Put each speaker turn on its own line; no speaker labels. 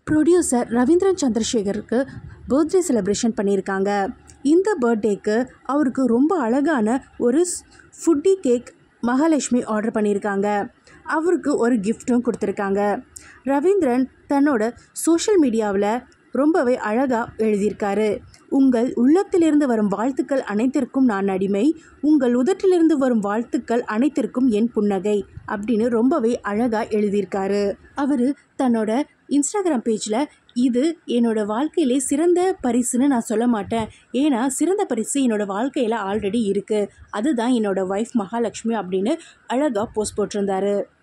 producer Ravindran சந்திரசேகருக்கு birthday celebration பண்ணியிருக்காங்க இந்த பர்த்டேக்கு அவருக்கு ரொம்ப அழகான ஒரு ஃபுட்டி கேக் மகாலட்சுமி ஆர்டர் பண்ணியிருக்காங்க அவருக்கு ஒரு கிஃப்ட்டும் கொடுத்துருக்காங்க ரவீந்திரன் தன்னோட சோஷியல் மீடியாவில் ரொம்பவே அழகாக எழுதியிருக்காரு உங்கள் உள்ளத்திலிருந்து வரும் வாழ்த்துக்கள் அனைத்திற்கும் நான் அடிமை உங்கள் உதட்டிலிருந்து வரும் வாழ்த்துக்கள் அனைத்திற்கும் என் புன்னகை அப்படின்னு ரொம்பவே அழகாக எழுதியிருக்காரு அவர் தன்னோட இன்ஸ்டாகிராம் பேஜில் இது என்னோட வாழ்க்கையிலே சிறந்த பரிசுன்னு நான் சொல்ல மாட்டேன் ஏன்னா சிறந்த பரிசு என்னோட வாழ்க்கையில் ஆல்ரெடி இருக்குது அதுதான் என்னோட ஒய்ஃப் மகாலட்சுமி அப்படின்னு அழகாக போஸ்ட் போட்டிருந்தாரு